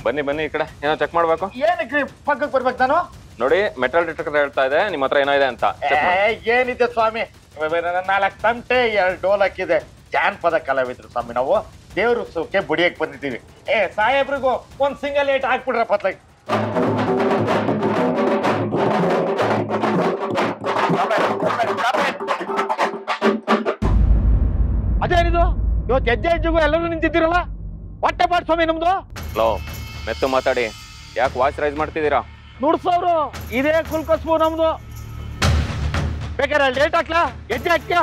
ಬನ್ನಿ ಬನ್ನಿ ಈ ಕಡೆ ಏನೋ ಚೆಕ್ ಮಾಡ್ಬೇಕು ಏನಕ್ಕೆ ಪಕ್ಕಕ್ಕೆ ಬರ್ಬೇಕು ನಾನು ನೋಡಿ ಮೆಟಲ್ ಡಿಟೆಕ್ಟರ್ ಹೇಳ್ತಾ ಇದೆ ನಿಮ್ಮ ಹತ್ರ ಏನೋ ಇದೆ ಅಂತ ಚೆಕ್ ಮಾಡಿ ಏ, ಏನಿದೆ ಸ್ವಾಮಿ ನಾಲ್ಕು ತಮಟೆ ಎರಡು ಡೋಲ್ ಹಾಕಿದೆ ಜಾನಪದ ಕಲಾವಿದ್ರು ಸ್ವಾಮಿ ನಾವು ದೇವ್ರ ಉತ್ಸವಕ್ಕೆ ಬುಡಿಯಕ್ಕೆ ಬಂದಿದ್ದೀವಿ ಏ ಸಾಹೇಬ್ರಿಗೂ ಒಂದ್ ಸಿಂಗಲ್ ಏಟ್ ಹಾಕ್ಬಿಡ್ರ ಪತ್ಲಾಗಿ ಅದೇನಿದು ಇವತ್ತು ಹೆಜ್ಜೆ ಹೆಜ್ಜೆಗೂ ಎಲ್ಲರೂ ನಿಂತಿದ್ದೀರಲ್ಲ ಹೊಟ್ಟೆ ಪಾಟ್ ಸ್ವಾಮಿ ನಮ್ದು ಲೋ ಮೆತ್ತು ಮಾತಾಡಿ ಯಾಕೆ ವಾಚ್ ರೈಸ್ ಮಾಡ್ತಿದ್ದೀರಾ ನುಡ್ಸೋರು ಇದೇ ಕುಲ್ಕಸ್ಬು ನಮ್ದು ಬೇಕಾದ್ರೆ ಲೇಟ್ ಹಾಕ್ಲಾ ಹೆಜ್ಜೆ ಹಾಕ್ಯಾ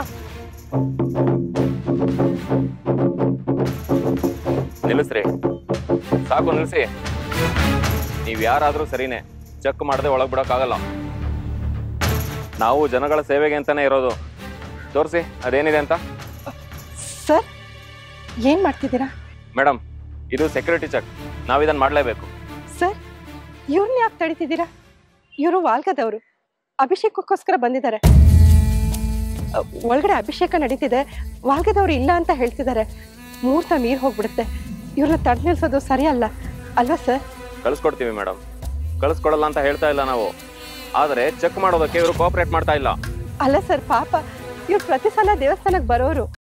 ನಿಲ್ಲಿಸ್ರಿ ಸಾಕು ನಿಲ್ಲಿಸಿ ನೀವು ಯಾರಾದರೂ ಸರಿನೇ ಚೆಕ್ ಮಾಡದೆ ಒಳಗೆ ಬಿಡೋಕ್ಕಾಗಲ್ಲ ನಾವು ಜನಗಳ ಸೇವೆಗೆ ಅಂತಾನೆ ಇರೋದು ತೋರಿಸಿ ಅದೇನಿದೆ ಅಂತ ಸರ್ ಏನ್ ಮಾಡ್ತಿದ್ದೀರಾ ಮೇಡಮ್ ಇದು ಸೆಕ್ಯೂರಿಟಿ ಚೆಕ್ ನಾವು ಇದನ್ನು ಮಾಡಲೇಬೇಕು ಸರ್ ಇವ್ರನ್ನ ಯಾಕೆ ತಡಿತಿದ್ದೀರಾ ಇವರು ವಾಲ್ಗದವರು ಅಭಿಷೇಕಕ್ಕೋಸ್ಕರ ಬಂದಿದ್ದಾರೆ ಅ, ಒಳಗಡೆ ಅಭಿಷೇಕ ನಡೀತಿದೆ ವಾಲ್ಗದವ್ರು ಇಲ್ಲ ಅಂತ ಹೇಳ್ತಿದ್ದಾರೆ ಮುಹೂರ್ತ ಮೀರ್ ಹೋಗ್ಬಿಡುತ್ತೆ ಇವ್ರನ್ನ ತಡೆದು ನಿಲ್ಸೋದು ಸರಿಯಲ್ಲ ಅಲ್ವಾ ಸರ್ ಕಳಿಸ್ಕೊಡ್ತೀವಿ ಮೇಡಮ್ ಕಳಿಸ್ಕೊಡಲ್ಲ ಅಂತ ಹೇಳ್ತಾ ಇಲ್ಲ ನಾವು ಆದರೆ ಚೆಕ್ ಮಾಡೋದಕ್ಕೆ ಇವರು ಕೋಆಪರೇಟ್ ಮಾಡ್ತಾ ಇಲ್ಲ ಅಲ್ಲ ಸರ್ ಪಾಪ ಇವ್ರು ಪ್ರತಿ ಸಲ ದೇವಸ್ಥಾನಕ್ಕೆ ಬರೋರು